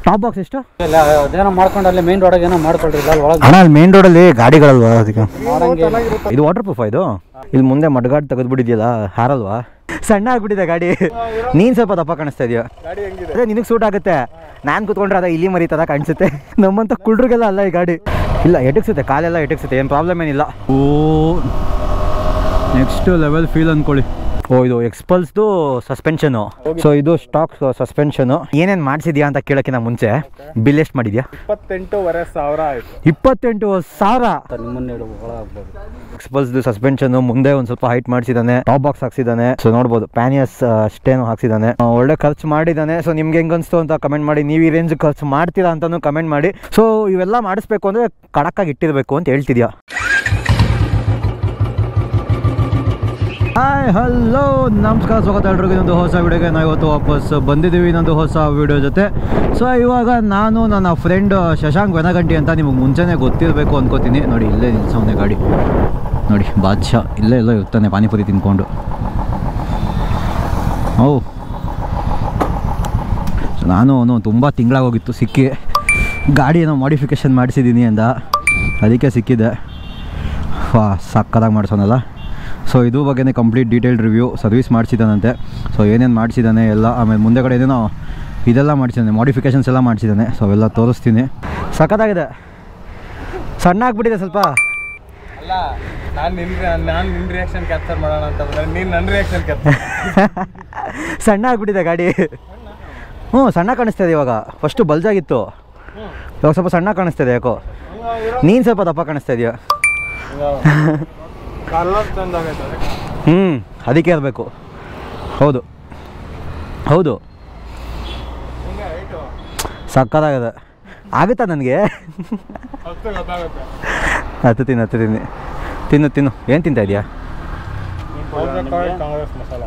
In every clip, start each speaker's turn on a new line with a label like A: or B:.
A: Top box ಎಷ್ಟು
B: ಇಲ್ಲ ಅದೇನೋ ಮಾಡ್ಕೊಂಡು ಅಲ್ಲಿ ಮೇನ್ ರೋಡಾಗ ಏನೋ ಮಾಡ್ಕೊಳ್ರಿ ಇಲ್ಲ ಅಲ್ಲಿ ಒಳಗೆ
A: ಅಣ್ಣ ಅಲ್ಲಿ ಮೇನ್ ರೋಡಲ್ಲಿ ಗಾಡಿಗಳಲ್ವಾ ಅದಕ್ಕೆ
B: ಮಾಡಂಗೆ
A: ಇದು ವಾಟರ್ ಪ್ರೂಫ್ ಇದು ಇಲ್ಲಿ ಮುಂದೆ ಮಡ್ಗಾಡ್ ತೆಗೆದ್ಬಿಟ್ಟಿದ್ಯಲ್ಲ ಹಾರಲ್ವಾ ಸಣ್ಣ ಆಗ್ಬಿಟ್ಟಿದೆ ಗಾಡಿ ನೀನ್ ಸ್ವಲ್ಪ ದಪ್ಪ ಕಾಣಿಸ್ತಾ ಇದೆಯಾ ಅದೇ ನಿನಗೆ ಸೂಟ್ ಆಗುತ್ತೆ ನಾನು ಕೂತ್ಕೊಂಡ್ರೆ ಅದ ಇಲ್ಲಿ ಮರಿತದ ಕಾಣಿಸುತ್ತೆ ನಮ್ಮಂತ ಕುಳ್ರಿಗೆಲ್ಲ ಅಲ್ಲ ಈ ಗಾಡಿ ಇಲ್ಲ ಎಟಕ್ಸುತ್ತೆ ಕಾಲೆಲ್ಲ ಎಟಕ್ಸುತ್ತೆ ಏನು ಪ್ರಾಬ್ಲಮ್ ಏನಿಲ್ಲ ಓ ನೆಕ್ಸ್ಟ್ ಲೆವೆಲ್ ಫೀಲ್ ಅನ್ಕೊಳ್ಳಿ ಓ ಇದು ಎಕ್ಸ್ಪಲ್ಸ್ದು ಸಸ್ಪೆನ್ಷನು ಸೊ ಇದು ಸ್ಟಾಕ್ ಸಸ್ಪೆನ್ಷನು ಏನೇನು ಮಾಡಿಸಿದ್ಯಾ ಅಂತ ಕೇಳೋಕ್ಕಿಂತ ಮುಂಚೆ ಬಿಲ್ ಎಷ್ಟು ಮಾಡಿದ್ಯಾ
C: ಇಪ್ಪತ್ತೆಂಟೂವರೆ ಸಾವಿರ ಆಯ್ತು
A: ಇಪ್ಪತ್ತೆಂಟು ಸಾವಿರ
B: ನಿಮ್ಮನ್ನ ಹೇಳು ಒಳಗಾಗ್ಬೋದು
A: ಎಕ್ಸ್ಪಲ್ಸ್ದು ಸಸ್ಪೆನ್ಷನ್ ಮುಂದೆ ಒಂದು ಸ್ವಲ್ಪ ಹೈಟ್ ಮಾಡಿಸಿದಾನೆ ಟಾಪ್ ಬಾಕ್ಸ್ ಹಾಕ್ಸಿದಾನೆ ಸೊ ನೋಡ್ಬೋದು ಪ್ಯಾನಿಯಸ್ ಅಷ್ಟೇನು ಹಾಕ್ಸಿದಾನೆ ಆ, ಒಳ್ಳೆ ಖರ್ಚು ಮಾಡಿದಾನೆ ಸೊ ನಿಮ್ಗೆ ಹೆಂಗ್ ಅನ್ಸ್ತು ಅಂತ ಕಮೆಂಟ್ ಮಾಡಿ ನೀವು ಈ ರೇಂಜ್ ಖರ್ಚು ಮಾಡ್ತೀರಾ ಅಂತಾನು ಕಮೆಂಟ್ ಮಾಡಿ ಸೊ ಇವೆಲ್ಲ ಮಾಡಿಸ್ಬೇಕು ಅಂದ್ರೆ ಕಡಕ್ಕಾಗಿ ಇಟ್ಟಿರ್ಬೇಕು ಅಂತ ಹೇಳ್ತಿದ್ಯಾ ಹಾಯ್ ಹಲೋ ನಮಸ್ಕಾರ ಸ್ವಾಗತ ಎಲ್ರಿಗೂ ಇನ್ನೊಂದು ಹೊಸ ವಿಡಿಯೋಗೆ ನಾವು ಇವತ್ತು ವಾಪಸ್ ಬಂದಿದ್ದೀವಿ ಇನ್ನೊಂದು ಹೊಸ ವಿಡಿಯೋ ಜೊತೆ ಸೊ ಇವಾಗ ನಾನು ನನ್ನ ಫ್ರೆಂಡ್ ಶಶಾಂಕ್ ವೆನಗಂಟಿ ಅಂತ ನಿಮಗೆ ಮುಂಚೆನೇ ಗೊತ್ತಿರಬೇಕು ಅನ್ಕೋತೀನಿ ನೋಡಿ ಇಲ್ಲೇ ನಿಲ್ಸವನೆ ಗಾಡಿ ನೋಡಿ ಬಾದ್ಶಾ ಇಲ್ಲೇ ಎಲ್ಲೋ ಇರ್ತಾನೆ ಪಾನಿಪುರಿ ತಿನ್ಕೊಂಡು ಓ ಸೊ ನಾನು ಅವನು ತುಂಬ ತಿಂಗಳಾಗೋಗಿತ್ತು ಸಿಕ್ಕಿ ಗಾಡಿ ಏನೋ ಮಾಡಿಫಿಕೇಷನ್ ಮಾಡಿಸಿದ್ದೀನಿ ಅಂದ ಅದಕ್ಕೆ ಸಿಕ್ಕಿದೆ ವಾ ಸಕ್ಕದಾಗಿ ಮಾಡಿಸೋನಲ್ಲ ಸೊ ಇದು ಬಗ್ಗೆನೇ ಕಂಪ್ಲೀಟ್ ಡೀಟೇಲ್ಡ್ ರಿವ್ಯೂ ಸರ್ವಿಸ್ ಮಾಡಿಸಿದ್ದಾನಂತೆ ಸೊ ಏನೇನು ಮಾಡಿಸಿದ್ದಾನೆ ಎಲ್ಲ ಆಮೇಲೆ ಮುಂದೆ ಕಡೆ ಏನೇನೋ ಇದೆಲ್ಲ ಮಾಡಿಸಿದ್ದಾನೆ ಮಾಡಿಫಿಕೇಷನ್ಸ್ ಎಲ್ಲ ಮಾಡಿಸಿದ್ದಾನೆ ಸೊ ಅವೆಲ್ಲ ತೋರಿಸ್ತೀನಿ ಸಖತ್ತಾಗಿದೆ ಸಣ್ಣ ಆಗ್ಬಿಟ್ಟಿದೆ ಸ್ವಲ್ಪ
C: ಅಲ್ಲ ನಾನು ನಿನ್ ನಾನು ನಿನ್ ರಿಯಾಕ್ಷನ್ ಕ್ಯಾಪ್ಚರ್ ಮಾಡೋಣ ಅಂತ ಬಂದ್ರೆ ನೀನ್ ನನ್ನ ರಿಯಾಕ್ಷನ್ ಕ್ಯಾಪ್ಚರ್
A: ಸಣ್ಣ ಆಗ್ಬಿಟ್ಟಿದೆ ಗಾಡಿ ಹ್ಞೂ ಸಣ್ಣ ಕಾಣಿಸ್ತಾ ಇದೆ ಇವಾಗ ಫಸ್ಟು ಬಲ್ಜಾಗಿತ್ತು ಇವಾಗ ಸ್ವಲ್ಪ ಸಣ್ಣ ಕಾಣಿಸ್ತಾ ಇದೆ ಯಾಕೋ ನೀನು ಸ್ವಲ್ಪ ದಪ್ಪ ಕಾಣಿಸ್ತಾ ಇದೆಯಾ
C: ಕಲರ್ ಚಂದ ಆಗೈತೆ ಅದಕ್ಕೆ.
A: ಹ್ಞೂ ಅದಕ್ಕೆ ಇರಬೇಕು ಹೌದು ಹೌದು
C: ಹಿಂಗೆ height.
A: ಸಕ್ಕತ್ತಾಗಿದೆ ಆಗುತ್ತಾ ನನಗೆ
C: ಅಷ್ಟು ಗೊತ್ತಾಗುತ್ತೆ
A: ಹತ್ತು ತಿನ್ನು ಹತ್ತು ತಿನ್ನಿ ತಿನ್ನು ತಿನ್ನು ಏನು ತಿಂತಾ ಇದೆಯಾ
C: ಸೌತೆಕಾಯಿ ಕಾಂಗ್ರೆಸ್ ಮಸಾಲ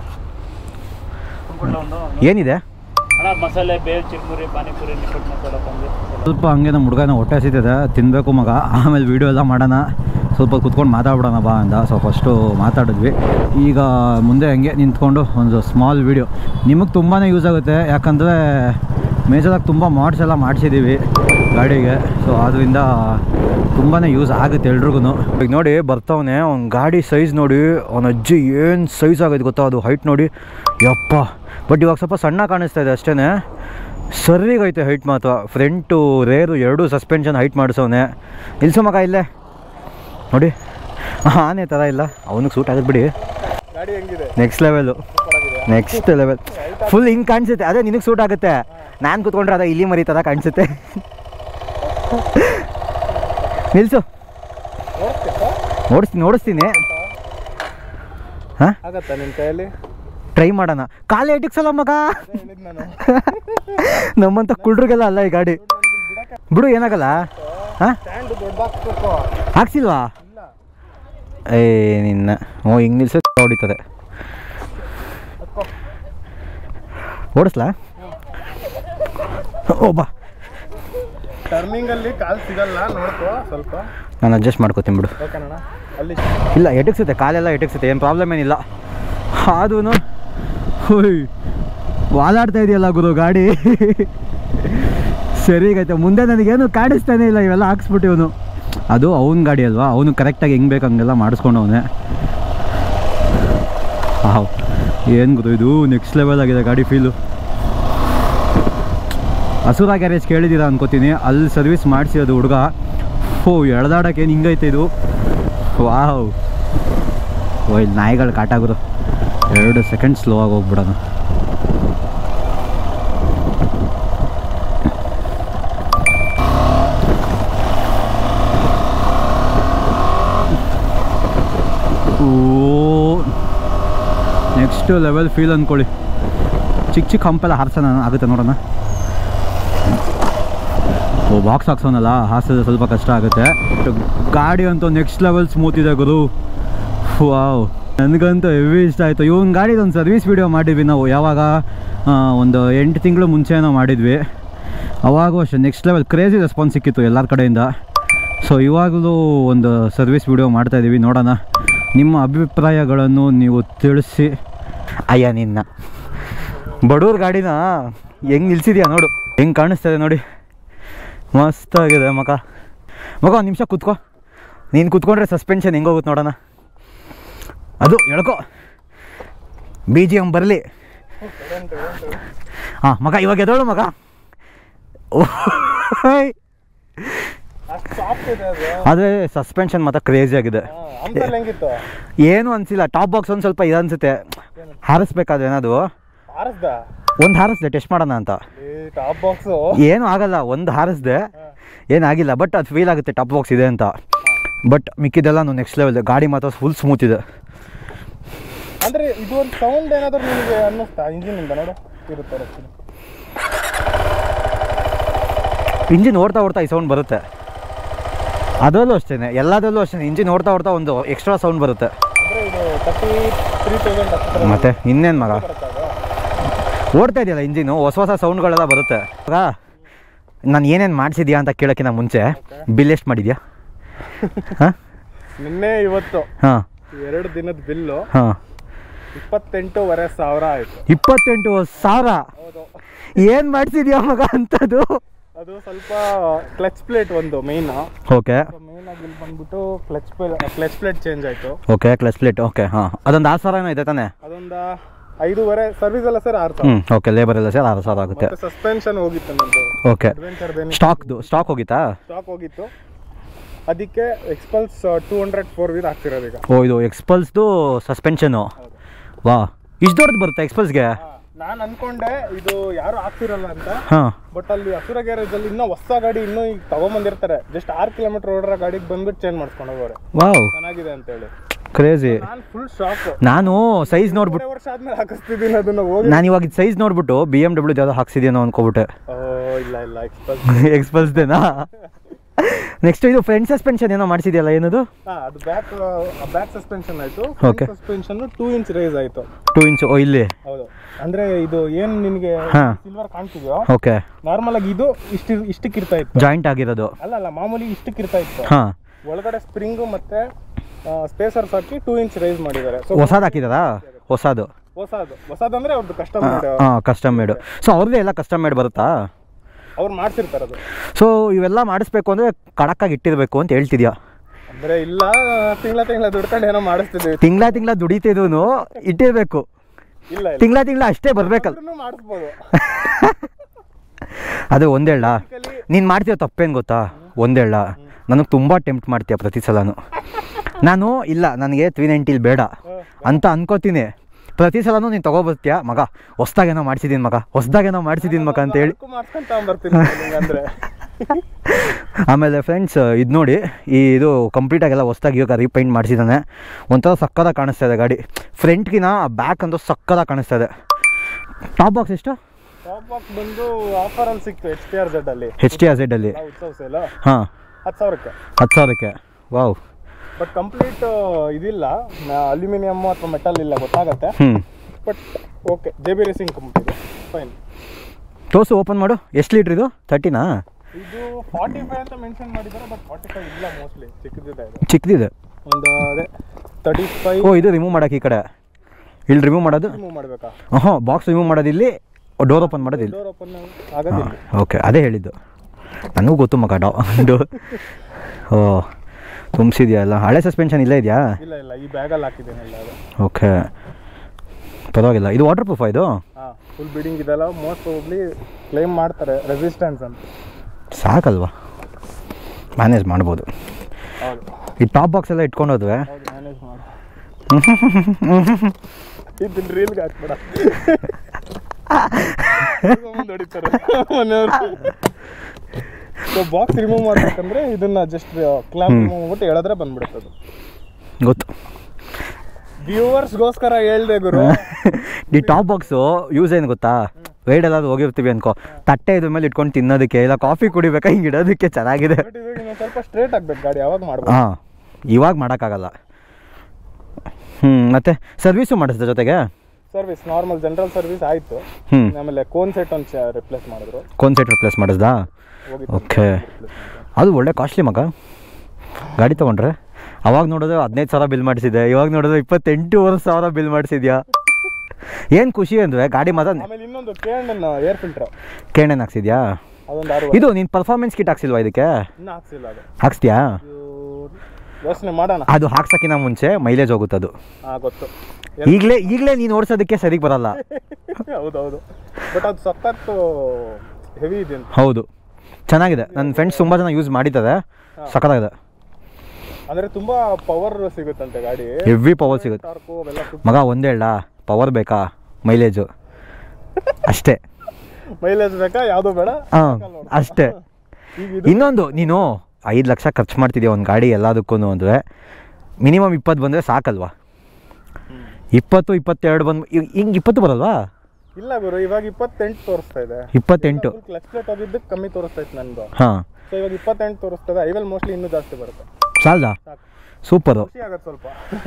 A: ಏನಿದೆ
B: ಅಣ್ಣ ಮಸಾಲೆ ಬೇವು ಚಿರ್ಮುರಿ ಪಾನಿಪುರಿ ನಿಪ್ಪಟ್ಟು ಮಸಾಲ ತಂದು
A: ಸ್ವಲ್ಪ ಹಂಗೆ ನಮ್ಮ ಹುಡುಗನ ಹೊಟ್ಟೆ ಹಸಿತಿದೆ ತಿನ್ನಬೇಕು ಮಗ ಆಮೇಲೆ ವೀಡಿಯೋ ಎಲ್ಲ ಮಾಡೋಣ ಸ್ವಲ್ಪ ಕುತ್ಕೊಂಡು ಮಾತಾಡ್ಬಿಡೋಣ ಬಾ ಅಂದ ಸೊ ಫಸ್ಟು ಮಾತಾಡಿದ್ವಿ ಈಗ ಮುಂದೆ ಹಂಗೆ ನಿಂತ್ಕೊಂಡು ಒಂದು ಸ್ಮಾಲ್ ವೀಡಿಯೋ ನಿಮಗೆ ತುಂಬಾ ಯೂಸ್ ಆಗುತ್ತೆ ಯಾಕಂದರೆ ಮೇಜರಾಗಿ ತುಂಬ ಮಾಡ್ಸ್ ಎಲ್ಲ ಮಾಡಿಸಿದ್ದೀವಿ ಗಾಡಿಗೆ ಸೊ ಆದ್ದರಿಂದ ತುಂಬಾ ಯೂಸ್ ಆಗುತ್ತೆ ಎಲ್ರಿಗೂ ಈಗ ನೋಡಿ ಬರ್ತಾವನೆ ಅವ್ನ ಗಾಡಿ ಸೈಜ್ ನೋಡಿ ಅವನ ಅಜ್ಜಿ ಏನು ಸೈಜ್ ಆಗೋದು ಗೊತ್ತಾ ಅದು ಹೈಟ್ ನೋಡಿ ಯಪ್ಪ ಬಟ್ ಇವಾಗ ಸ್ವಲ್ಪ ಸಣ್ಣ ಕಾಣಿಸ್ತಾ ಇದೆ ಅಷ್ಟೇ ಸರಿಗೈತೆ ಹೈಟ್ ಮಾತ್ರ ಫ್ರಂಟು ರೇರು ಎರಡೂ ಸಸ್ಪೆನ್ಷನ್ ಹೈಟ್ ಮಾಡಿಸೋನೆ ಇಲ್ಸು ಮಗ ಇಲ್ಲೇ ನೋಡಿ ಆನೆ ಥರ ಇಲ್ಲ ಅವನಿಗೆ ಸೂಟ್ ಆಗುತ್ತೆ ಬಿಡಿ
C: ಗಾಡಿ ಹೆಂಗಿದೆ
A: next level next level full ಹಿಂಗೆ ಕಾಣಿಸುತ್ತೆ ಅದೇ ನಿನಗೆ ಸೂಟ್ ಆಗುತ್ತೆ ನಾನು ಕೂತ್ಕೊಂಡ್ರೆ ಅದ ಇಲ್ಲಿ ಮರಿ ಥರ ಕಾಣಿಸುತ್ತೆ ನಿಲ್ಸು ಓಡಿಸ್ತೀನಿ ಓಡಿಸ್ತೀನಿ ಹಾಂ
C: ಆಗತ್ತಾ ನಿನ್ ಕೈಯಲ್ಲಿ
A: ಟ್ರೈ ಮಾಡೋಣ ಕಾಲೇ ಇಟ್ಟಿಕ್ಸಲ್ಲ ಮಗ
C: ಹೇಳಿದ್ ನಾನು
A: ನಮ್ಮಂತ ಕುಳ್ರಿಗೆಲ್ಲ ಅಲ್ಲ ಈ ಗಾಡಿ ಬಿಡು ಏನಾಗಲ್ಲ ಹಾಂ
C: ಸ್ಟ್ಯಾಂಡ್ ದೊಡ್ಡ ಹಾಕ್ಬೇಕು
A: ಹಾಕ್ಸಿಲ್ವಾ
C: ಇಲ್ಲ
A: ಏ ನಿನ್ನ ಓ ಹಿಂಗೆ ನಿಲ್ಸ ಹೊಡಿತದೆ ಓಡಿಸ್ಲಾ ಓ ಬಾ
C: ಟರ್ನಿಂಗ್ ಅಲ್ಲಿ ಕಾಲ್ ಸಿಗಲ್ಲ ನೋಡ್ಕೋ ಸ್ವಲ್ಪ
A: ನಾನು ಅಡ್ಜಸ್ಟ್ ಮಾಡ್ಕೋತೀನಿ ಬಿಡು
C: ಓಕೆನಣ್ಣ ಅಲ್ಲಿ
A: ಇಲ್ಲ ಎಟಕ್ಸುತ್ತೆ ಕಾಲೆಲ್ಲ ಎಟಕ್ಸುತ್ತೆ ಏನು ಪ್ರಾಬ್ಲಮ್ ಏನಿಲ್ಲ ಆದ್ರೂ ಹುಯ್ ವಾಲಾಡ್ತಾ ಇದೆಯಲ್ಲ ಗುರು ಗಾಡಿ ಸರಿಗೈತೆ ಮುಂದೆ ನನಗೇನು ಕಾಣಿಸ್ತಾನೆ ಇಲ್ಲ ಇವೆಲ್ಲ ಹಾಕ್ಸ್ಬಿಟ್ಟು ಇವನು ಅದು ಅವನ ಗಾಡಿ ಅಲ್ವಾ ಅವನು ಕರೆಕ್ಟಾಗಿ ಹೆಂಗೆ ಬೇಕು ಹಂಗೆಲ್ಲ ಮಾಡಿಸ್ಕೊಂಡವನೆ ಹಾವ್ ಏನು ಗೊತ್ತು ಇದು ನೆಕ್ಸ್ಟ್ ಲೆವೆಲ್ ಆಗಿದೆ ಗಾಡಿ ಫೀಲು ಹಸುರ ಗ್ಯಾರೇಜ್ ಕೇಳಿದ್ದೀರಾ ಅನ್ಕೋತೀನಿ ಅಲ್ಲಿ ಸರ್ವಿಸ್ ಮಾಡಿಸಿರೋದು ಹುಡುಗ ಓ ಎಳ್ದಾಡಕ್ಕೆ ಏನು ಹಿಂಗೈತೆ ಇದು ವಾವ್ ಓ ಇಲ್ಲಿ ನಾಯಿಗಳು ಕಾಟಾಗೋದು ಎರಡು ಸೆಕೆಂಡ್ ಸ್ಲೋ ಆಗಿ ಹೋಗ್ಬಿಡೋಣ ಓ ನೆಕ್ಸ್ಟ್ ಲೆವೆಲ್ ಫೀಲ್ ಅಂದ್ಕೊಳ್ಳಿ ಚಿಕ್ಕ ಚಿಕ್ಕ ಹಂಪೆಲ್ಲ ಹಾರ್ಸೋಣ ಆಗುತ್ತೆ ನೋಡೋಣ ಓ ಬಾಕ್ಸ್ ಹಾಕ್ಸೋನಲ್ಲ ಹಾರಿಸಿದ್ರೆ ಸ್ವಲ್ಪ ಕಷ್ಟ ಆಗುತ್ತೆ ಗಾಡಿ ಅಂತೂ ನೆಕ್ಸ್ಟ್ ಲೆವೆಲ್ ಸ್ಮೂತ್ ಇದೆ ಗುರು ವಾವ್ ನನಗಂತೂ ಹೆವಿ ಇಷ್ಟ ಆಯಿತು ಇವನ್ ಗಾಡಿದು ಒಂದು ಸರ್ವಿಸ್ ವೀಡಿಯೋ ಮಾಡಿದ್ವಿ ನಾವು ಯಾವಾಗ ಆ, ಒಂದು ಎಂಟು ತಿಂಗಳು ಮುಂಚೆ ನಾವು ಮಾಡಿದ್ವಿ ಅವಾಗೂ ಅಷ್ಟೇ ನೆಕ್ಸ್ಟ್ ಲೆವೆಲ್ ಕ್ರೇಜಿ ರೆಸ್ಪಾನ್ಸ್ ಸಿಕ್ಕಿತ್ತು ಎಲ್ಲರ ಕಡೆಯಿಂದ ಸೊ ಇವಾಗಲೂ ಒಂದು ಸರ್ವಿಸ್ ವಿಡಿಯೋ ಮಾಡ್ತಾಯಿದ್ದೀವಿ ನೋಡೋಣ ನಿಮ್ಮ ಅಭಿಪ್ರಾಯಗಳನ್ನು ನೀವು ತಿಳಿಸಿ ಅಯ್ಯ ನಿನ್ನ ಬಡವ್ರ ಗಾಡಿನ ಹೆಂಗೆ ನಿಲ್ಸಿದ್ಯಾ ನೋಡು ಹೆಂಗೆ ಕಾಣಿಸ್ತದೆ ನೋಡಿ ಮಸ್ತಾಗಿದೆ ಮಗ ಮಗ ಒಂದು ನಿಮಿಷ ಕೂತ್ಕೋ ನೀನು ಕೂತ್ಕೊಂಡ್ರೆ ಸಸ್ಪೆನ್ಷನ್ ಹೆಂಗೋಗುತ್ತೆ ನೋಡೋಣ ಅದು ಎಳ್ಕೊ ಬಿ ಜಿ ಎಮ್ ಬರಲಿ ಹಾಂ ಮಗ ಇವಾಗ ಎದೋಳು ಮಗ ಓಯ್.
C: ಅಷ್ಟು ಸಾಫ್ಟ್ ಇದೆ ಅದು
A: ಆದರೆ ಸಸ್ಪೆನ್ಷನ್ ಮಾತ್ರ ಕ್ರೇಜಿ ಆಗಿದೆ
C: ಅಂಕಲ್ ಹೆಂಗಿತ್ತು
A: ಏನು ಅನಿಸಿಲ್ಲ ಟಾಪ್ ಬಾಕ್ಸ್ ಒಂದು ಸ್ವಲ್ಪ ಇದು ಅನ್ಸುತ್ತೆ ಹಾರಿಸ್ಬೇಕಾದ್ರೆ ಏನದು
C: ಆರಸ್ದ
A: ಒಂದು ಹಾರಿಸ್ದೆ ಟೆಸ್ಟ್ ಮಾಡೋಣ ಅಂತ
C: ಈ ಟಾಪ್ ಬಾಕ್ಸು
A: ಏನೂ ಆಗಲ್ಲ ಒಂದು ಹಾರಿಸ್ದೆ ಏನಾಗಿಲ್ಲ ಬಟ್ ಅದು ಫೀಲ್ ಆಗುತ್ತೆ ಟಾಪ್ ಬಾಕ್ಸ್ ಇದೆ ಅಂತ ಬಟ್ ಮಿಕ್ಕಿದೆಲ್ಲ ನೆಕ್ಸ್ಟ್ ಲೆವೆಲ್ ಗಾಡಿ ಮಾತ್ರ ಫುಲ್ ಸ್ಮೂತ್ ಇದೆ
C: ಅಂದ್ರೆ ಇದು ಒಂದು ಸೌಂಡ್ ಏನಾದ್ರು ನಿಮಗೆ ಅನ್ನಿಸ್ತಾ ಇಂಜಿನ್ ಇಂದ ನೋಡು ಇರುತ್ತೆ actually.
A: ಇಂಜಿನ್ ಓಡ್ತಾ ಓಡ್ತಾ ಈ ಸೌಂಡ್ ಬರುತ್ತೆ ಅದರಲ್ಲೂ ಅಷ್ಟೇ ಎಲ್ಲದರಲ್ಲೂ ಅಷ್ಟೇ ಇಂಜಿನ್ ಓಡ್ತಾ ಓಡ್ತಾ ಒಂದು ಎಕ್ಸ್ಟ್ರಾ ಸೌಂಡ್ ಬರುತ್ತೆ
C: ಅಂದ್ರೆ ಇದು ತರ್ಟಿ ತ್ರೀ ತೌಸಂಡ್ ಹತ್ತಿರ
A: ಮತ್ತೆ ಇನ್ನೇನು ಮಗ
C: ಬರುತ್ತೆ ಅದು.
A: ಓಡ್ತಾ ಇದೆಯಲ್ಲ ಇಂಜಿನು ಹೊಸ ಹೊಸ ಸೌಂಡ್ಗಳೆಲ್ಲ ಬರುತ್ತೆ ಇವಾಗ ನಾನು ಏನೇನು ಮಾಡಿಸಿದ್ಯಾ ಅಂತ ಕೇಳೋಕ್ಕಿಂತ ಮುಂಚೆ ಬಿಲ್ ಎಷ್ಟು ಮಾಡಿದ್ಯಾ ಹಾಂ
C: ನಿನ್ನೆ ಇವತ್ತು
A: ಹಾಂ
C: ಎರಡು ದಿನದ ಬಿಲ್ಲು
A: ಹಾಂ
C: ಇಪ್ಪತ್ತೆಂಟೂವರೆ ಸಾವಿರ ಆಯ್ತು
A: ಇಪ್ಪತ್ತೆಂಟು ಸಾವಿರ
C: ಹೌದು
A: ಏನು ಮಾಡಿಸಿದ್ಯಾ ಮಗ ಅಂಥದ್ದು
C: ಅದು ಸ್ವಲ್ಪ ಕ್ಲಚ್ ಪ್ಲೇಟ್ ಒಂದು ಮೇನ್
A: ಓಕೆ
C: ಮೇನ್ ಆಗಿ ಇಲ್ಲಿ ಬಂದ್ಬಿಟ್ಟು clutch plate clutch plate change ಆಯ್ತು
A: ಓಕೆ ಕ್ಲಚ್ ಪ್ಲೇಟ್ ಓಕೆ ಹಾಂ ಅದೊಂದು ಆರು ಸಾವಿರ ಏನೋ ಇದೆ ತಾನೆ
C: ಅದೊಂದು ಐದೂವರೆ ಸರ್ವಿಸ್ ಎಲ್ಲ ಸರ್ ಆರು
A: ಹ್ಞೂ
C: ಸಾವಿರ
A: ಓಕೆ ಲೇಬರ್ ಎಲ್ಲ ಸೇರಿ ಆರು ಸಾವಿರ ಆಗುತ್ತೆ
C: ಮತ್ತೆ ಸಸ್ಪೆನ್ಷನ್ ಹೋಗಿತ್ತು ನಂದು
A: ಓಕೆ
C: ಅಡ್ವೆಂಚರ್
A: ಸ್ಟಾಕ್ದು ಸ್ಟಾಕ್ ಹೋಗಿತ್ತಾ
C: ಸ್ಟಾಕ್ ಹೋಗಿತ್ತು ಅದಕ್ಕೆ Xpulse two hundred four wheel ಆಗ್ತಿರೋದು ಈಗ
A: ಓ ಇದು ಎಕ್ಸ್ಪಲ್ಸ್ದು ಸಸ್ಪೆನ್ಷನು ವಾ ಇಷ್ಟು ದೊಡ್ಡದು ಬರುತ್ತೆ ಎಕ್ಸ್ಪಲ್ಸ್ಗೆ
C: ನಾನು ಅನ್ಕೊಂಡೆ ಇದು ಯಾರು ಆಗ್ತಿರಲ್ಲ ಅಂತ
A: ಹಾಂ
C: ಬಟ್ ಅಲ್ಲಿ ಹಸುರ ಗ್ಯಾರೇಜ್ ಅಲ್ಲಿ ಇನ್ನೂ ಹೊಸ ಗಾಡಿ ಇನ್ನೂ ಈಗ ತಗೊಂಬಂದಿರ್ತಾರೆ ಜಸ್ಟ್ ಆರು ಕಿಲೋಮೀಟರ್ ಓಡಿರೋ ಗಾಡಿಗೆ ಬಂದ್ಬಿಟ್ಟು ಚೇಂಜ್ ಮಾಡ್ಕೊಂಡು ಹೋಗೋರೆ
A: ವಾವ್
C: ಚೆನ್ನಾಗಿದೆ ಅಂತ ಹೇಳಿ
A: ಕ್ರೇಜಿ
C: ನಾನು ಫುಲ್ ಶಾಕ್
A: ನಾನು ಸೈಜ್ ನೋಡ್ಬಿಟ್ಟು
C: ವರ್ಷ ಆದ್ಮೇಲೆ ಹಾಕಿಸ್ತಿದ್ದೀನಿ ಅದನ್ನ ಹೋಗಿ
A: ನಾನು ಇವಾಗ ಸೈಜ್ ನೋಡ್ಬಿಟ್ಟು ಬಿ ಎಮ್ ಡಬ್ಲ್ಯೂ ಯಾವ್ದೋ ಹಾಕ್ಸಿದ್ಯೇನೋ ಅನ್ಕೋಬಿಟ್ಟೆ
C: ಓ ಇಲ್ಲ ಇಲ್ಲ ಎಕ್ಸ್ಪಲ್ಸ್
A: ಎಕ್ಸ್ಪಲ್ಸ್ದೇನಾ ನೆಕ್ಸ್ಟ್ ಇದು ಫ್ರಂಟ್ ಸಸ್ಪೆನ್ಷನ್ ಏನೋ ಮಾಡಿಸಿದ್ಯಲ್ಲ ಏನದು
C: ಹಾ ಅದು ಬ್ಯಾಕ್ ಬ್ಯಾಕ್ ಸಸ್ಪೆನ್ಷನ್ ಆಯ್ತು
A: Okay.
C: Suspension two inch raise ಆಯ್ತು
A: ಟೂ ಇಂಚ್ ಓ ಇಲ್ಲಿ
C: ಹೌದು ಅಂದ್ರೆ ಇದು ಏನ್ ನಿನಗೆ
A: ಹಾ.
C: ಸಿಲ್ವರ್ ಕಾಣ್ತಿದ್ಯೋ
A: ಓಕೆ
C: ನಾರ್ಮಲ್ ಆಗಿ ಇದು ಇಷ್ಟು ಇಷ್ಟಕ್ಕೆ ಇರ್ತಾ ಇತ್ತು
A: ಜಾಯಿಂಟ್ ಆಗಿರೋದು
C: ಅಲ್ಲ ಅಲ್ಲ ಮಾಮೂಲಿ ಇಷ್ಟಕ್ಕೆ ಇರ್ತಾ ಇತ್ತು
A: ಹಾಂ
C: ಒಳಗಡೆ ಸ್ಪ್ರಿಂಗು ಮತ್ತೆ ಸ್ಪೇಸರ್ಸ್ ಹಾಕಿ ಟೂ ಇಂಚ್ ರೈಸ್ ಮಾಡಿದ್ದಾರೆ ಸೊ
A: ಹೊಸದು ಹಾಕಿದಾರಾ ಹೊಸದು
C: ಹೊಸದು ಹೊಸದಂದ್ರೆ ಅವ್ರದ್ದು ಕಸ್ಟಮ್
A: ಹಾಂ ಕಸ್ಟಮ್ ಮೇಡು ಸೊ ಅವ್ರದ್ದೇ ಎಲ್ಲ ಕಸ್ಟಮ್ ಮೇಡ್ ಬರುತ್ತಾ
C: ಅವ್ರು ಮಾಡ್ಸಿರ್ತಾರೆ ಅದು
A: ಸೊ ಇವೆಲ್ಲ ಮಾಡಿಸ್ಬೇಕು ಅಂದರೆ ಕಡಕ್ಕಾಗಿ ಇಟ್ಟಿರಬೇಕು ಅಂತ ಹೇಳ್ತಿದ್ಯಾ
C: ಅಂದ್ರೆ ಇಲ್ಲ ತಿಂಗಳ ತಿಂಗಳ ದುಡ್ಕೊಂಡು ಏನೋ ಮಾಡಿಸ್ತಿದ್ವಿ
A: ತಿಂಗಳ ತಿಂಗಳ ದುಡಿತಿದ್ರು ಇಟ್ಟಿರಬೇಕು
C: ಇಲ್ಲ ಇಲ್ಲ
A: ತಿಂಗಳ ತಿಂಗಳ ಅಷ್ಟೇ ಬರಬೇಕಲ್ಲ
C: ಆದ್ರೂನು ಮಾಡಿಸ್ಬೋದು
A: ಅದು ಒಂದೇಳ
C: Basically,
A: ನೀನು ಮಾಡ್ತೀಯ ತಪ್ಪೇನು ಗೊತ್ತಾ ಒಂದೇಳ ನನಗೆ ತುಂಬ ಟೆಂಪ್ಟ್ ಮಾಡ್ತೀಯ ಪ್ರತಿ ಸಲನೂ ನಾನು ಇಲ್ಲ ನನಗೆ ತ್ರೀ ನೈಂಟಿಲಿ ಬೇಡ ಅಂತ ಅನ್ಕೋತೀನಿ ಪ್ರತಿ ಸಲನೂ ನೀನು ತೊಗೊಬರ್ತೀಯ ಮಗ ಹೊಸ್ದಾಗೇನೋ ಮಾಡಿಸಿದ್ದೀನಿ ಮಗ ಹೊಸ್ದಾಗೇನೋ ಮಾಡಿಸಿದ್ದೀನಿ ಮಗ ಅಂತ ಹೇಳಿ
C: ಅದಕ್ಕೂ ಮಾಡ್ಸ್ಕೊಂಡ್ ತಗೊಂಬರ್ತೀನಿ ಅಂದ್ರೆ
A: ಆಮೇಲೆ ಫ್ರೆಂಡ್ಸ್ ಇದು ನೋಡಿ ಈ ಇದು ಕಂಪ್ಲೀಟಾಗೆಲ್ಲ ಹೊಸ್ದಾಗಿ ಇವಾಗ ರೀಪೈಂಟ್ ಮಾಡಿಸಿದ್ದಾನೆ ಒಂಥರ ಸಕ್ಕದಾಗ ಕಾಣಿಸ್ತಾ ಇದೆ ಗಾಡಿ ಫ್ರಂಟ್ಗಿನ ಬ್ಯಾಕ್ ಅಂತೂ ಸಕ್ಕದಾಗ ಕಾಣಿಸ್ತಾ ಇದೆ ಟಾಪ್ ಬಾಕ್ಸ್ ಎಷ್ಟು
C: ಟಾಪ್ ಬಾಕ್ಸ್ ಬಂದು ಆಫರ್ ಅಲ್ಲಿ ಸಿಕ್ತು ಎಚ್ ಪಿ ಆರ್ ಜೆಡ್ ಅಲ್ಲಿ
A: ಹೆಚ್ ಟಿ ಅಲ್ಲಿ
C: ನಾವು ಉತ್ಸವ ಸೇಲ್
A: ಹಾಂ
C: ಹತ್ತು ಸಾವಿರಕ್ಕೆ
A: ಹತ್ತು ಸಾವಿರಕ್ಕೆ ವಾವ್
C: ಬಟ್ ಕಂಪ್ಲೀಟ್ ಇದಿಲ್ಲ ಅಲ್ಯೂಮಿನಿಯಮ್ ಅಥವಾ ಮೆಟಲ್ ಇಲ್ಲ ಗೊತ್ತಾಗತ್ತೆ
A: ಹ್ಞೂ
C: but okay J B racing company fine
A: ತೋಸು ಓಪನ್ ಮಾಡು ಎಷ್ಟು ಲೀಟ್ರ್ ಇದು ತರ್ಟಿನಾ
C: ಇದು ಫಾರ್ಟಿ ಫೈವ್ ಅಂತ ಮೆನ್ಷನ್ ಮಾಡಿದ್ದಾರೆ ಬಟ್ ಫಾರ್ಟಿ ಫೈವ್ ಇಲ್ಲ ಮೋಸ್ಟ್ಲಿ ಚಿಕ್ಕದಿದೆ ಇದು
A: ಚಿಕ್ಕದಿದೆ
C: ಒಂದು ಅದೇ ತರ್ಟಿ ಫೈವ್
A: ಓ ಇದು ರಿಮೂವ್ ಮಾಡೋಕೆ ಈ ಕಡೆ ಇಲ್ಲಿ ರಿಮೂವ್ ಮಾಡೋದು
C: ರಿಮೂವ್ ಮಾಡಬೇಕಾ
A: ಹಾಂ ಬಾಕ್ಸ್ ರಿಮೂವ್ ಮಾಡೋದು ಇಲ್ಲಿ ಡೋರ್ ಓಪನ್ ಮಾಡೋದು ಇಲ್ಲಿ
C: ಡೋರ್ ಓಪನ್ ಆಗೋದಿಲ್ಲ
A: ಓಕೆ ಅದೇ ಹೇಳಿದ್ದು ನನಗೂ ಗೊತ್ತು ಮಗ ಡೋ ಡೋ ಓ ತುಂಬಿಸಿದ್ಯಲ್ಲ ಹಳೆ ಸಸ್ಪೆನ್ಷನ್ ಇಲ್ಲೇ ಇದೆಯಾ
C: ಇಲ್ಲ ಇಲ್ಲ ಈ ಬ್ಯಾಗಲ್ಲಿ ಹಾಕಿದ್ದೇನೆ ಇಲ್ಲ ಅದು
A: ಓಕೆ ಪರವಾಗಿಲ್ಲ ಇದು ವಾಟರ್ ಪ್ರೂಫಾ ಇದು
C: ಹಾಂ ಫುಲ್ ಬಿಡಿಂಗ್ ಇದೆಲ್ಲ ಮೋಸ್ಟ್ ಪ್ರಾಬಬ್ಲಿ ಕ್ಲೈಮ್ ಮಾಡ್ತಾರೆ ರೆಸಿಸ್ಟೆನ್ಸ್ ಅಂತ
A: ಸಾಕಲ್ವಾ ಮ್ಯಾನೇಜ್ ಮಾಡ್ಬೋದು
C: ಹೌದು
A: ಈ ಟಾಪ್ ಬಾಕ್ಸ್ ಎಲ್ಲ ಇಟ್ಕೊಂಡು ಹೋದ್ವೆ
C: ಹೌದು ಮ್ಯಾನೇಜ್ ಮಾಡು ಇದನ್ನ ರೀಲ್ಗೆ ಹಾಕ್ಬೇಡ ಮುಂದೆ ಹೊಡಿತಾರೆ ಮನೆಯವರು ಸೊ ಬಾಕ್ಸ್ ರಿಮೂವ್ ಮಾಡ್ಬೇಕಂದ್ರೆ ಇದನ್ನ ಜಸ್ಟ್ ಕ್ಲಾಪ್ ರಿಮೂವ್ ಮಾಡ್ಬಿಟ್ಟು ಹೇಳಿದ್ರೆ ಬಂದ್ಬಿಡುತ್ತೆ ಅದು
A: ಗೊತ್ತು
C: ವ್ಯೂವರ್ಸ್ಗೋಸ್ಕರ ಹೇಳ್ದೆ ಗುರು
A: ಈ ಟಾಪ್ ಬಾಕ್ಸು ಯೂಸ್ ಏನು ಗೊತ್ತಾ ರೈಡ್ ಎಲ್ಲಾದ್ರು ಹೋಗಿರ್ತೀವಿ ಅನ್ಕೋ ತಟ್ಟೆ ಇದ್ರ ಮೇಲೆ ಇಟ್ಕೊಂಡು ತಿನ್ನೋದಕ್ಕೆ ಇಲ್ಲ ಕಾಫಿ ಕುಡಿಬೇಕಾ ಹಿಂಗೆ ಇಡೋದಕ್ಕೆ ಚೆನ್ನಾಗಿದೆ
C: ಬಟ್ ಇದು ಇನ್ನೊಂದ್ ಸ್ವಲ್ಪ ಸ್ಟ್ರೇಟ್ ಆಗ್ಬೇಕು ಗಾಡಿ ಯಾವಾಗ ಮಾಡ್ಬೋದು
A: ಹಾಂ ಇವಾಗ ಮಾಡೋಕ್ಕಾಗಲ್ಲ ಹ್ಞೂ ಮತ್ತು ಸರ್ವಿಸು ಮಾಡಿಸ್ದೆ ಜೊತೆಗೆ
C: ಸರ್ವಿಸ್ ನಾರ್ಮಲ್ ಜನರಲ್ ಸರ್ವಿಸ್ ಆಯ್ತು
A: ಹ್ಞೂ
C: ಆಮೇಲೆ ಕೋನ್ ಸೆಟ್ ಒಂದು ರಿಪ್ಲೇಸ್ ಮಾಡಿದ್ರು
A: ಕೋನ್ಸೆಟ್ ರಿಪ್ಲೇಸ್ ಮಾಡಿಸ್ದಾ
C: ಹೋಗಿತ್ತು
A: ಓಕೆ ಅದು ಒಳ್ಳೆ ಕಾಸ್ಟ್ಲಿ ಮಗ ಗಾಡಿ ತೊಗೊಂಡ್ರೆ ಅವಾಗ ನೋಡಿದ್ರೆ ಹದಿನೈದು ಸಾವಿರ ಬಿಲ್ ಮಾಡಿಸಿದ್ದೆ ಇವಾಗ ನೋಡಿದ್ರೆ ಇಪ್ಪತ್ತೆಂಟೂವರೆ ಸಾವಿರ ಬಿಲ್ ಮಾಡಿಸಿದ್ಯಾ ಏನು ಖುಷಿ ಅಂದರೆ ಗಾಡಿ ಮಾತ್ರ
C: ಆಮೇಲೆ ಇನ್ನೊಂದು ಕೆ ಅಂಡ್ ಏರ್ ಫಿಲ್ಟರ್
A: ಕೇಣನ್ ಹಾಕ್ಸಿದ್ಯಾ
C: ಅದೊಂದು ಆರು
A: ಇದು ನೀನು ಪರ್ಫಾರ್ಮೆನ್ಸ್ ಕಿಟ್ ಹಾಕ್ಸಿಲ್ವಾ ಇದಕ್ಕೆ
C: ಇನ್ನೂ ಹಾಕ್ಸಿಲ್ಲ ಅದು
A: ಹಾಕ್ಸ್ತೀಯಾ
C: ಇದು ಯೋಚನೆ ಮಾಡೋಣ
A: ಅದು ಹಾಕ್ಸೋಕ್ಕಿಂತ ಮುಂಚೆ ಮೈಲೇಜ್ ಹೋಗುತ್ತೆ ಅದು
C: ಹಾಂ ಗೊತ್ತು
A: ಈಗಲೇ ಈಗಲೇ ನೀನು ಓಡಿಸೋದಕ್ಕೆ ಸರಿಗೆ ಬರಲ್ಲ
C: ಹೌದೌದು ಬಟ್ ಅದು ಸಖತ್ತು ಹೆವಿ ಇದೆ ಅಂತ
A: ಹೌದು ಚೆನ್ನಾಗಿದೆ ನನ್ನ ಫ್ರೆಂಡ್ಸ್ ತುಂಬ ಜನ ಯೂಸ್ ಮಾಡಿದ್ದಾರೆ ಸಖತ್ತಾಗಿದೆ
C: ಅಂದ್ರೆ ತುಂಬಾ ಪವರ್ ಸಿಗುತ್ತಂತೆ ಗಾಡಿ
A: ಹೆವಿ ಪವರ್ ಸಿಗುತ್ತೆ
C: ಟಾರ್ಕು ಅವೆಲ್ಲ
A: ಮಗ ಒಂದೇ ಹೇಳ ಪವರ್ ಬೇಕಾ ಮೈಲೇಜು ಅಷ್ಟೇ
C: ಮೈಲೇಜ್ ಬೇಕಾ ಯಾವುದು ಬೇಡ
A: ಹಾಂ ಅಷ್ಟೇ
C: ಈಗ ಇದು
A: ಇನ್ನೊಂದು ನೀನು ಐದು ಲಕ್ಷ ಖರ್ಚು ಮಾಡ್ತಿದ್ಯಾ ಒಂದು ಗಾಡಿ ಎಲ್ಲದಕ್ಕೂ ಅಂದರೆ ಮಿನಿಮಮ್ ಇಪ್ಪತ್ತು ಬಂದರೆ ಸಾಕಲ್ವಾ ಇಪ್ಪತ್ತು ಇಪ್ಪತ್ತೆರಡು ಬಂದು ಹಿಂಗೆ ಇಪ್ಪತ್ತು ಬರಲ್ವಾ
C: ಇಲ್ಲ ಗುರು ಇವಾಗ ಇಪ್ಪತ್ತೆಂಟು ತೋರಿಸ್ತಾ ಇದೆ
A: ಇಪ್ಪತ್ತೆಂಟು
C: ಕ್ಲಚ್ ಪ್ಲೇಟ್ ಹೋಗಿದ್ದಕ್ಕೆ ಕಮ್ಮಿ ತೋರಿಸ್ತಾ ಇತ್ತು ನಂದು
A: ಹಾಂ
C: ಸೊ ಇವಾಗ ಇಪ್ಪತ್ತೆಂಟು ತೋರಿಸ್ತದೆ ಐವಲ್ ಮೋಸ್ಟ್ಲಿ ಇನ್ನೂ ಜಾಸ್ತಿ ಬರುತ್ತೆ
A: ಸಾಲ್ದಾ
C: ಸಾಕು
A: ಸೂಪರು
C: ಖುಷಿ ಆಗತ್ತೆ ಸ್ವಲ್ಪ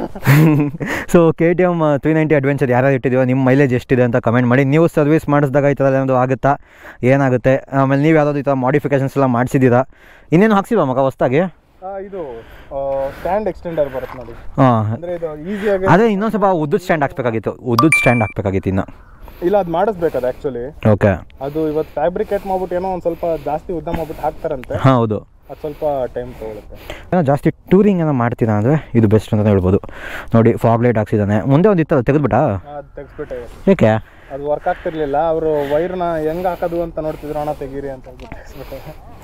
A: so K T M three ninety adventure ಯಾರ್ಯಾರು ಇಟ್ಟಿದ್ದೀವೋ ನಿಮ್ಮ ಮೈಲೇಜ್ ಎಷ್ಟಿದೆ ಅಂತ ಕಮೆಂಟ್ ಮಾಡಿ ನೀವು ಸರ್ವಿಸ್ ಮಾಡಿಸಿದಾಗ ಈ ಥರ ಏನಾದರೂ ಆಗುತ್ತಾ ಏನಾಗುತ್ತೆ ಆಮೇಲೆ ನೀವು ಯಾವುದಾದ್ರು ಈ ಥರ ಮಾಡಿಫಿಕೇಷನ್ಸ್ ಎಲ್ಲ ಮಾಡಿಸಿದ್ದೀರಾ ಇನ್ನೇನು ಹಾಕ್ಸಿಲ್ವಾ ಮಗ ಹೊಸ್ದಾಗಿ
C: ಆ, ಇದು ಸ್ಟ್ಯಾಂಡ್ ಎಕ್ಸ್ಟೆಂಡರ್ ಬರುತ್ತೆ ನೋಡಿ
A: ಹಾಂ
C: ಅಂದ್ರೆ ಇದು ಈಸಿಯಾಗಿ
A: ಅದೇ ಇನ್ನೊಂದು ಸ್ವಲ್ಪ ಉದ್ದದ ಸ್ಟ್ಯಾಂಡ್ ಹಾಕ್ಬೇಕಾಗಿತ್ತು ಉದ್ದದ ಸ್ಟ್ಯಾಂಡ್ ಹಾಕ್ಬೇಕಾಗಿತ್ತು ಇನ್ನು
C: ಇಲ್ಲ ಅದು ಮಾಡಿಸ್ಬೇಕು ಅದು ಆ್ಯಕ್ಚುಲಿ
A: ಓಕೆ
C: ಅದು ಇವತ್ತು ಫ್ಯಾಬ್ರಿಕೇಟ್ ಮಾಡ್ಬಿಟ್ಟು ಏನೋ ಒಂದು ಸ್ವಲ್ಪ ಜಾಸ್ತಿ ಉದ್ದ ಮಾಡ್ಬಿಟ್ಟು ಹಾಕ್ತಾರಂತೆ
A: ಹಾಂ ಹೌದು
C: ಅದು ಸ್ವಲ್ಪ ಟೈಮ್ ತೊಗೊಳುತ್ತೆ
A: ಏನೋ ಜಾಸ್ತಿ ಟೂರಿಂಗ್ ಏನೋ ಮಾಡ್ತೀರಾ ಅಂದರೆ ಇದು ಬೆಸ್ಟ್ ಅಂತ ಹೇಳ್ಬೋದು ನೋಡಿ ಫಾಗ್ ಲೈಟ್ ಹಾಕ್ಸಿದ್ದಾನೆ ಮುಂದೆ ಒಂದು ಇತ್ತಲ್ಲ ತೆಗೆದ್ಬಿಟ್ಟಾ
C: ಅದು ತೆಗ್ಸ್ಬಿಟ್ಟೆ ಇವತ್ತು.
A: ಏಕೆ
C: ಅದು ವರ್ಕ್ ಆಗ್ತಿರ್ಲಿಲ್ಲ ಅವರು ವೈರ್ನ ಹೆಂಗ್ ಹಾಕೋದು ಅಂತ ನೋಡ್ತಿದ್ರು ಅಣ್ಣ ತೆಗೀರಿ ಅಂತ ಹೇಳ್ಬಿಟ್ಟು ತೆಗ್ಸ್ಬಿಟ್ಟೆ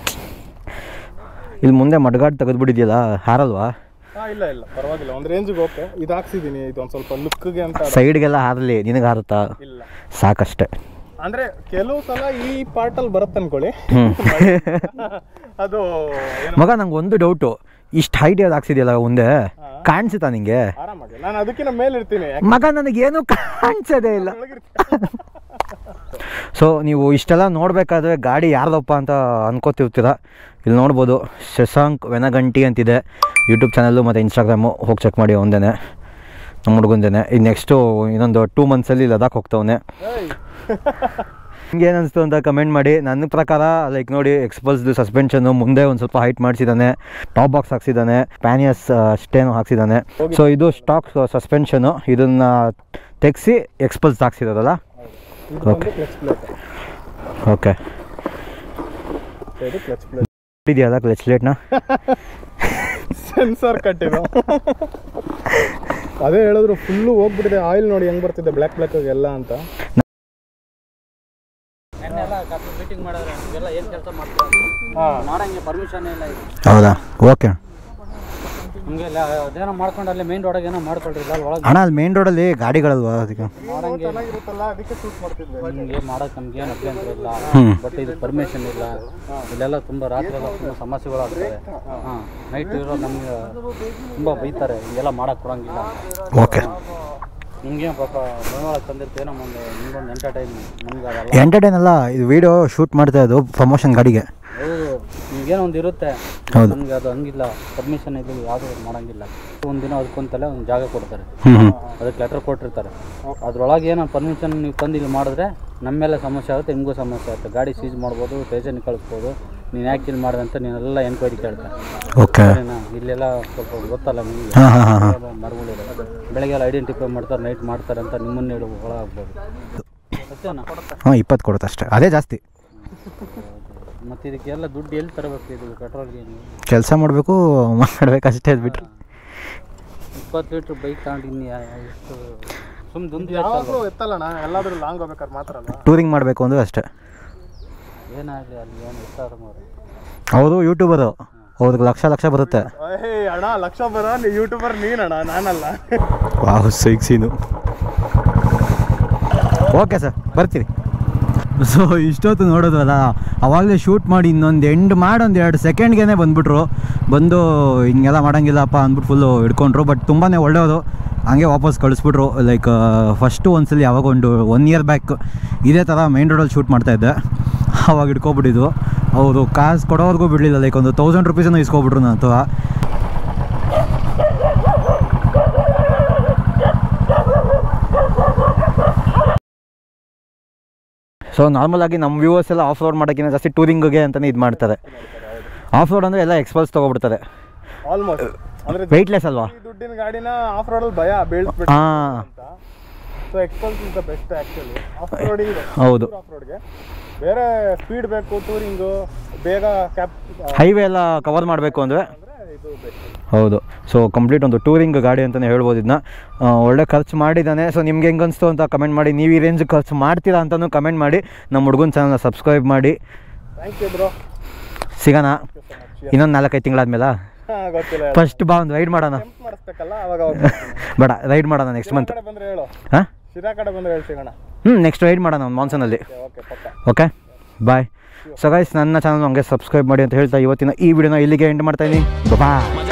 A: ಇಲ್ಲಿ ಮುಂದೆ ಮಡ್ಗಾಡ್ ತೆಗೆದ್ಬಿಟ್ಟಿದ್ಯಲ್ಲ ಹಾರಲ್ವಾ
C: ಹಾ ಇಲ್ಲ ಇಲ್ಲ ಪರವಾಗಿಲ್ಲ ಒಂದು ರೇಂಜಿಗೆ ಓಕೆ ಇದು ಹಾಕ್ಸಿದ್ದೀನಿ ಇದು ಒಂದು ಸ್ವಲ್ಪ ಲುಕ್ಗೆ ಅಂತ
A: ಸೈಡ್ಗೆಲ್ಲ ಹಾರಲಿ ನಿನಗೆ ಹಾರುತ್ತಾ
C: ಇಲ್ಲ
A: ಸಾಕಷ್ಟೇ
C: ಅಂದ್ರೆ ಕೆಲವು ಸಲ ಈ ಪಾರ್ಟಲ್ಲಿ ಬರುತ್ತೆ ಅನ್ಕೊಳ್ಳಿ
A: ಹ್ಞೂ
C: ಅದು ಏನು
A: ಮಗ ನಂಗೆ ಒಂದು ಡೌಟು ಇಷ್ಟು ಹೈಟ್ ಯಾವ್ದು ಹಾಕ್ಸಿದ್ಯಲ್ಲ ಮುಂದೆ ಕಾಣಿಸುತ್ತಾ ನಿಂಗೆ
C: ಆರಾಮಾಗಿ ನಾನು ಅದಕ್ಕಿಂತ ಮೇಲೆ ಇರ್ತೀನಿ
A: ಮಗ ನನಗೇನು ಕಾಣಿಸೋದೇ ಇಲ್ಲ
C: ಒಳಗಿರ್ತೀನಿ.
A: ಸೊ ನೀವು ಇಷ್ಟೆಲ್ಲ ನೋಡಬೇಕಾದ್ರೆ ಗಾಡಿ ಯಾರ್ದಪ್ಪ ಅಂತ ಅನ್ಕೋತಿರ್ತೀರ ಇಲ್ಲಿ ನೋಡ್ಬೋದು ಶಶಾಂಕ್ ವೆನಗಂಟಿ ಅಂತಿದೆ ಯೂಟ್ಯೂಬ್ ಚಾನಲ್ಲು ಮತ್ತು ಇನ್ಸ್ಟಾಗ್ರಾಮು ಹೋಗಿ ಚೆಕ್ ಮಾಡಿ ಒಂದೇ ನಮ್ಮ ಹುಡುಗಂದೇನೆ ಈಗ ನೆಕ್ಸ್ಟು ಇನ್ನೊಂದು ಟೂ ಮಂತ್ಸಲ್ಲಿ ಲದಾಖ್ ಹೋಗ್ತವನೆ
C: ಏಯ್.
A: ನಿಮ್ಗೆ ಏನು ಅನಿಸ್ತು ಅಂತ ಕಮೆಂಟ್ ಮಾಡಿ ನನ್ನ ಪ್ರಕಾರ ಲೈಕ್ ನೋಡಿ ಎಕ್ಸ್ಪಲ್ಸ್ದು ಸಸ್ಪೆನ್ಷನ್ನು ಮುಂದೆ ಒಂದು ಸ್ವಲ್ಪ ಹೈಟ್ ಮಾಡಿಸಿದ್ದಾನೆ ಟಾಪ್ ಬಾಕ್ಸ್ ಹಾಕ್ಸಿದ್ದಾನೆ ಪ್ಯಾನಿಯಸ್ ಅಷ್ಟೇನು ಹಾಕ್ಸಿದ್ದಾನೆ ಸೊ ಇದು ಸ್ಟಾಕ್ ಸಸ್ಪೆನ್ಷನು ಇದನ್ನು ತೆಗೆಸಿ ಎಕ್ಸ್ಪಲ್ಸ್ ಹಾಕ್ಸಿರೋದಲ್ಲ
C: ಇದು ಬಂದು ಕ್ಲಚ್ ಪ್ಲೇಟ್
A: ಓಕೆ
C: ಇದು ಕ್ಲಚ್ ಪ್ಲೇಟ್
A: ಇದೆಯಲ್ಲ ಕ್ಲಚ್ ಪ್ಲೇಟ್ನ
C: ಸೆನ್ಸರ್ ಕಟ್ಟಿದ್ದು ಅದೇ ಹೇಳಿದ್ರು ಫುಲ್ಲು ಹೋಗ್ಬಿಟ್ಟಿದೆ ಆಯಿಲ್ ನೋಡಿ ಹೆಂಗ್ ಬರ್ತಿದೆ ಬ್ಲ್ಯಾಕ್ ಬ್ಲ್ಯಾಕ್ ಎಲ್ಲ ಅಂತ
B: ಮೀಟಿಂಗ್ ಮಾಡಿದ್ರೆ ಎಲ್ಲ ಏನು ಕೆಲಸ ಮಾಡ್ತಾರೆ ಮಾಡಂಗೆ ಪರ್ಮಿಷನ್ ಇಲ್ಲ ಇದು
A: ಹೌದಾ ಓಕೆ
B: ನಮಗೆ ಅದೇನೋ ಮಾಡ್ಕೊಂಡು ಅಲ್ಲಿ ಮೇನ್ ರೋಡಾಗ ಏನೋ ಮಾಡ್ಕೊಳ್ರಿ ಇಲ್ಲ ಅಲ್ಲಿ ಒಳಗೆ
A: ಅಣ್ಣ ಅಲ್ಲಿ ಮೇನ್ ರೋಡಲ್ಲಿ ಗಾಡಿಗಳಲ್ವಾ ಅದಕ್ಕೆ
B: ಮಾಡಂಗೆ
C: ಚೆನ್ನಾಗಿರುತ್ತಲ್ಲ ಅದಕ್ಕೆ ಶೂಟ್ ಮಾಡ್ತಿದ್ವಿ
B: ನಿಮಗೆ ಮಾಡೋಕೆ ನಮ್ಗೆ ಏನು ಅಭ್ಯಂತರ ಇಲ್ಲ
A: ಹ್ಮ್.
B: ಬಟ್ ಇದು ಪರ್ಮಿಷನ್ ಇಲ್ಲ ಇಲ್ಲೆಲ್ಲ ತುಂಬ ರಾತ್ರಿ ಎಲ್ಲ ತುಂಬ ಸಮಸ್ಯೆಗಳಾಗ್ತವೆ ಹಾಂ ನೈಟ್ ಇರೋ ನಮ್ಗೆ ತುಂಬ ಬೈತಾರೆ ಹಿಂಗೆಲ್ಲ ಮಾಡಕ್ಕೆ ಕೊಡಂಗಿಲ್ಲ
A: ಓಕೆ
B: ನಿಮ್ಗೆ ಪಾಪ ಬೆಂಗಳೂರಿಗೆ ತಂದಿರ್ತೇನೋ ಒಂದು ನಿಮ್ಗೊಂದು ಎಂಟರ್ಟೈನ್ಮೆಂಟ್ ನಮ್ಗೆ ಅದಲ್ಲ
A: ಎಂಟರ್ಟೈನ್ ಅಲ್ಲ ಇದು ವಿಡಿಯೋ ಶೂಟ್ ಮಾಡ್ತಾ ಇದ್ದು ಪ್ರಮೋಷನ್ ಗಾಡಿಗೆ
B: ಹೌದು ನಿಮ್ಗೇನೋ ಒಂದು ಇರುತ್ತೆ
A: ಹೌದು
B: ನಮ್ಗೆ ಅದು ಹಂಗಿಲ್ಲ ಪರ್ಮಿಷನ್ ಇದು ಯಾವುದೂ ಮಾಡಂಗಿಲ್ಲ ಒಂದು ದಿನ ಅದಕ್ಕೊಂತಲೇ ಒಂದು ಜಾಗ ಕೊಡ್ತಾರೆ
A: ಹ್ಞೂ ಹ್ಞೂ
B: ಅದಕ್ಕೆ ಲೆಟರ್ ಕೊಟ್ಟಿರ್ತಾರೆ ಅದ್ರೊಳಗೆ ಏನೋ ಪರ್ಮಿಷನ್ ನೀವು ತಂದು ಇಲ್ಲಿ ಮಾಡಿದ್ರೆ ನಮ್ಮ ಮೇಲೆ ಸಮಸ್ಯೆ ಆಗುತ್ತೆ ನಿಮಗೂ ಸಮಸ್ಯೆ ಆಗುತ್ತೆ ಗಾಡಿ ಸೀಸ್ ಮಾಡ್ಬೋದು ಸ್ಟೇಷನ್ಗೆ ಕಳಿಸ್ಬೋದು ನೀನು ಯಾಕೆ ಇಲ್ಲಿ ಮಾಡಿದೆ ಅಂತ ನೀನೆಲ್ಲ ಎನ್ಕ್ವೈರಿ ಕೇಳ್ತಾರೆ
A: ಓಕೆ
B: ಸರಿನಾ ಇಲ್ಲೆಲ್ಲ ಸ್ವಲ್ಪ ಗೊತ್ತಲ್ಲ ನಿಮಗೆ
A: ಹಾಂ ಹಾಂ ಹಾಂ ಹಾಂ
B: ಮರಗಳಿರೋದು ಬೆಳಗ್ಗೆ ಎಲ್ಲ ಐಡೆಂಟಿಫೈ ಮಾಡ್ತಾರೆ ನೈಟ್ ಮಾಡ್ತಾರೆ ಅಂತ ನಿಮ್ಮನ್ನ ಹೇಳಿ ಒಳಗಾಗ್ಬೋದು ಅಷ್ಟೇನಾ
A: ಹಾಂ ಇಪ್ಪತ್ತು ಕೊಡುತ್ತೆ ಅಷ್ಟೇ ಅದೇ ಜಾಸ್ತಿ
B: ಮತ್ತು ಇದಕ್ಕೆಲ್ಲ ದುಡ್ಡು ಎಲ್ಲಿ ತರಬೇಕು ಇದು ಪೆಟ್ರೋಲ್ಗೆ
A: ಕೆಲಸ ಮಾಡಬೇಕು ಮಾಡಬೇಕು ಅಷ್ಟೇ ಅದು ಬಿಟ್ರೆ
B: ಇಪ್ಪತ್ತು ಲೀಟ್ರ್ ಬೈಕ್ ತಗೊಂಡು ಇನ್ನು ಯಾ- ಎಷ್ಟು ಸುಮ್ಮನೆ ದುಂದು
C: ಯಾವಾಗಲೂ ಎತ್ತಲ್ಲಣ್ಣ ಎಲ್ಲಾದ್ರೂ ಲಾಂಗ್ ಹೋಗ್ಬೇಕಾದ್ರೆ ಮಾತ್ರ ಅಲ್ಲ
A: ಟೂರಿಂಗ್ ಮಾಡಬೇಕು ಅಂದ್ರೆ ಅಷ್ಟೇ
B: ಏನಾಗಲಿ ಅಲ್ಲಿ ಏನು ಎಷ್ಟಾದ್ರು ಮಾಡಿ
A: ಅವರು ಯೂಟ್ಯೂಬರು ಅವ್ರಿಗೆ ಲಕ್ಷ ಲಕ್ಷ ಬರುತ್ತೆ
C: ಏಯ್ ಅಣ್ಣ ಲಕ್ಷ ಬರ ನೀ ಯೂಟ್ಯೂಬರ್ ನೀನಣ್ಣ ನಾನಲ್ಲ
A: wow psych scene okay sir ಬರ್ತೀವಿ ಸೊ ಇಷ್ಟೊತ್ತು ನೋಡೋದಲ್ಲ ಅವಾಗಲೇ ಶೂಟ್ ಮಾಡಿ ಇನ್ನೊಂದು ಎಂಡ್ ಮಾಡಿ ಒಂದು ಎರಡು ಸೆಕೆಂಡ್ಗೆ ಬಂದುಬಿಟ್ರು ಬಂದು ಹಿಂಗೆಲ್ಲ ಮಾಡೋಂಗಿಲ್ಲಪ್ಪ ಅಂದ್ಬಿಟ್ಟು ಫುಲ್ಲು ಹಿಡ್ಕೊಂಡ್ರು ಬಟ್ ತುಂಬಾ ಒಳ್ಳೆಯವರು ಹಂಗೆ ವಾಪಸ್ ಕಳಿಸ್ಬಿಟ್ರು ಲೈಕ್ ಫಸ್ಟು ಒಂದ್ಸಲಿ ಯಾವಾಗ ಒಂದು ಒನ್ ಇಯರ್ ಬ್ಯಾಕ್ ಇದೇ ಥರ ಮೈನ್ ರೋಡಲ್ಲಿ ಶೂಟ್ ಮಾಡ್ತಾಯಿದ್ದೆ ಅವಾಗ ಹಿಡ್ಕೊಬಿಟ್ಟಿದ್ದು ಅವರು ಕಾಸು ಕೊಡೋವರೆಗೂ ಬಿಡಲಿಲ್ಲ ಲೈಕ್ ಒಂದು ತೌಸಂಡ್ ರುಪೀಸನ್ನು ಇಸ್ಕೊಬಿಟ್ರು ನನ್ನ ಹತ್ರ ಸೊ ನಾರ್ಮಲಾಗಿ ನಮ್ಮ ವ್ಯೂವರ್ಸ್ ಎಲ್ಲ ಆಫ್ ರೋಡ್ ಮಾಡೋಕ್ಕಿಂತ ಜಾಸ್ತಿ ಟೂರಿಂಗ್ಗೆ ಅಂತಲೇ ಇದು ಮಾಡ್ತಾರೆ ಆಫ್ ರೋಡ್ ಅಂದರೆ ಎಲ್ಲ ಎಕ್ಸ್ಪಲ್ಸ್ ತೊಗೊಬಿಡ್ತಾರೆ
C: ಆಲ್ಮೋಸ್ಟ್ ಅಂದ್ರೆ
A: ವೆಯ್ಟ್ಲೆಸ್ ಅಲ್ವಾ
C: ಈ ದುಡ್ಡಿನ ಗಾಡಿನ ಆಫ್ ರೋಡಲ್ಲಿ ಭಯ ಬೀಳ್ಸ್ಬಿಟ್ಟು
A: ಹಾಂ
C: ಅಂತ so Xpulse is the best actually off roading
A: ಹೌದು
C: ಆಫ್ ರೋಡ್ಗೆ ಬೇರೆ ಸ್ಪೀಡ್ ಬೇಕು ಟೂರಿಂಗು ಬೇಗ ಕ್ಯಾಪ್
A: ಹೈವೇ ಎಲ್ಲ ಕವರ್ ಮಾಡಬೇಕು ಅಂದರೆ
C: ಅಂದರೆ ಇದು ಬೆಸ್ಟ್
A: ಹೌದು ಸೊ ಕಂಪ್ಲೀಟ್ ಒಂದು ಟೂರಿಂಗ್ ಗಾಡಿ ಅಂತಲೇ ಹೇಳ್ಬೋದು ಇದನ್ನ ಆ, ಒಳ್ಳೆ ಖರ್ಚು ಮಾಡಿದ್ದಾನೆ ಸೊ ನಿಮ್ಗೆ ಹೆಂಗೆ ಅನಿಸ್ತು ಅಂತ ಕಮೆಂಟ್ ಮಾಡಿ ನೀವು ಈ ರೇಂಜ್ ಖರ್ಚು ಮಾಡ್ತೀರಾ ಅಂತಲೂ ಕಮೆಂಟ್ ಮಾಡಿ ನಮ್ಮ ಹುಡುಗನ ಚಾನಲ್ನ ಸಬ್ಸ್ಕ್ರೈಬ್ ಮಾಡಿ
C: ಥ್ಯಾಂಕ್ ಯು ಬ್ರೋ
A: ಸಿಗೋಣ ಇನ್ನೊಂದು ನಾಲ್ಕೈದು ತಿಂಗಳಾದ್ಮೇಲೆ
C: ಹಾಂ ಗೊತ್ತಿಲ್ಲ
A: ಫಸ್ಟ್ ಬಾ ಒಂದು ರೈಡ್ ಮಾಡೋಣ
C: ಟೆಂಪ್ ಮಾಡಿಸ್ಬೇಕಲ್ಲ ಅವಾಗ ಅವಾಗ
A: ಬೇಡ ರೈಡ್ ಮಾಡೋಣ ನೆಕ್ಸ್ಟ್ ಮಂತ್
C: ಕಡೆ ಬಂದರೆ ಹೇಳು
A: ಹಾಂ
C: ಶಿರಾ ಕಡೆ ಬಂದರೆ ಹೇಳಿ ಸಿಗೋಣ
A: ಹ್ಞೂ ನೆಕ್ಸ್ಟ್ ರೈಡ್ ಮಾಡೋಣ ಒಂದು ಮಾನ್ಸೂನಲ್ಲಿ
C: ಓಕೆ ಪಕ್ಕ
A: ಓಕೆ ಬಾಯ್ ಸೊ ಗೈಸ್ ನನ್ನ ಚಾನಲ್ ಹಂಗೆ ಸಬ್ಸ್ಕ್ರೈಬ್ ಮಾಡಿ ಅಂತ ಹೇಳ್ತಾ ಇವತ್ತಿನ ಈ ವಿಡಿಯೋನ ಇಲ್ಲಿಗೆ ಎಂಡ್ ಮಾಡ್ತಾ ಇದ್ದೀನಿ ಬಾಯ್